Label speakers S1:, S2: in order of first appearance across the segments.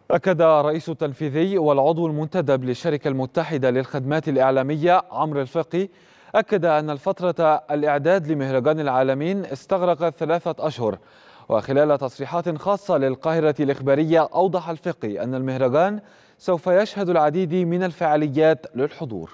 S1: أكد الرئيس التنفيذي والعضو المنتدب للشركة المتحدة للخدمات الإعلامية عمرو الفقي أكد أن الفترة الإعداد لمهرجان العالمين استغرقت ثلاثة أشهر وخلال تصريحات خاصة للقاهرة الإخبارية أوضح الفقي أن المهرجان سوف يشهد العديد من الفعاليات للحضور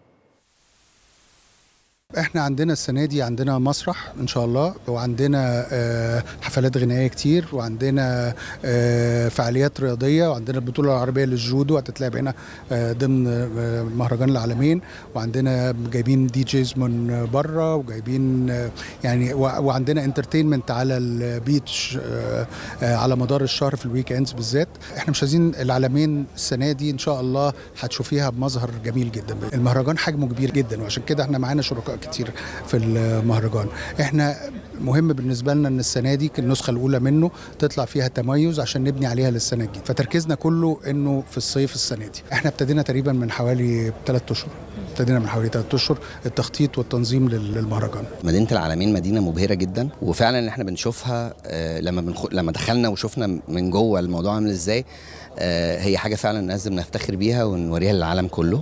S2: احنا عندنا السنه دي عندنا مسرح ان شاء الله وعندنا آه، حفلات غنائيه كتير وعندنا آه، فعاليات رياضيه وعندنا البطوله العربيه للجودو هتتلعب هنا آه، ضمن آه، مهرجان العالمين وعندنا جايبين دي جيز من بره وجايبين آه، يعني و- وعندنا انترتينمنت على البيتش آه، آه، على مدار الشهر في الويك اندز بالذات احنا مش عايزين العالمين السنه دي ان شاء الله هتشوفيها بمظهر جميل جدا المهرجان حجمه كبير جدا وعشان كده احنا معانا شركاء كتير في المهرجان احنا مهم بالنسبه لنا ان السنه دي النسخه الاولى منه تطلع فيها تميز عشان نبني عليها للسنه الجديده فتركيزنا كله انه في الصيف السنه دي احنا ابتدينا تقريبا من حوالي ثلاث اشهر ابتدينا من حوالي ثلاث اشهر التخطيط والتنظيم لل- للمهرجان
S3: مدينه العالمين مدينه مبهره جدا وفعلا احنا بنشوفها آه، لما بنخ... لما دخلنا وشفنا من جوه الموضوع عامل ازاي آه، هي حاجه فعلا لازم نفتخر بيها ونوريها للعالم كله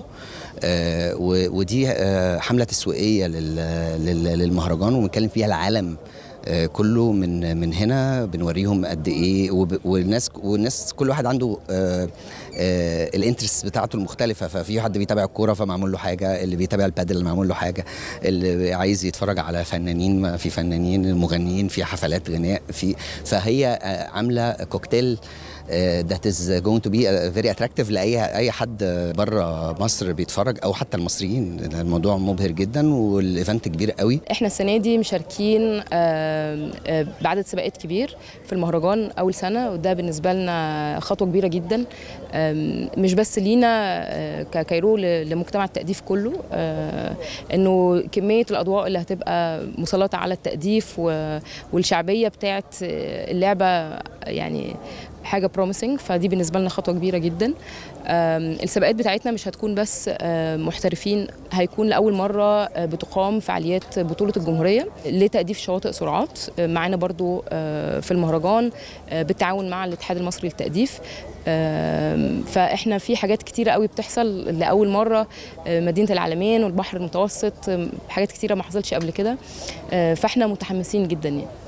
S3: آه، و- ودي آه، حمله تسويقيه لل... لل... للمهرجان وبنتكلم فيها العالم آه، كله من من هنا بنوريهم قد ايه وب... والناس والناس كل واحد عنده آه، آه، الانترست بتاعته المختلفه ففي حد بيتابع الكوره فمعمول له حاجه اللي بيتابع البادل معمول له حاجه اللي عايز يتفرج على فنانين ما في فنانين مغنيين في حفلات غناء في فهي آه، عامله كوكتيل ذات از جوينج تو بي فيري اتراكتيف لاي اي حد بره مصر بيتفرج او حتى المصريين الموضوع مبهر جدا والايفنت كبير قوي
S4: احنا السنه دي مشاركين آه، آه، بعدد سباقات كبير في المهرجان اول سنه وده بالنسبه لنا خطوه كبيره جدا آم، مش بس لينا آه، ككايرو ل- لمجتمع التأديف كله آه، انه كميه الاضواء اللي هتبقى مسلطه على التأديف و- والشعبيه بتاعت آه، اللعبه يعني حاجه بروميسنج فدي بالنسبه لنا خطوه كبيره جدا آم، السباقات بتاعتنا مش هتكون بس آه، محترفين هيكون لاول مره آه، بتقام فعاليات بطوله الجمهوريه لتأديف شواطئ سرعات آه، معانا برضو آه، في المهرجان آه، بالتعاون مع الاتحاد المصري للتأديف آم، فاحنا في حاجات كتيره قوي بتحصل لاول مره آه، مدينه العالمين والبحر المتوسط آم، حاجات كتيره ما حصلتش قبل كده آه، فاحنا متحمسين جدا يعني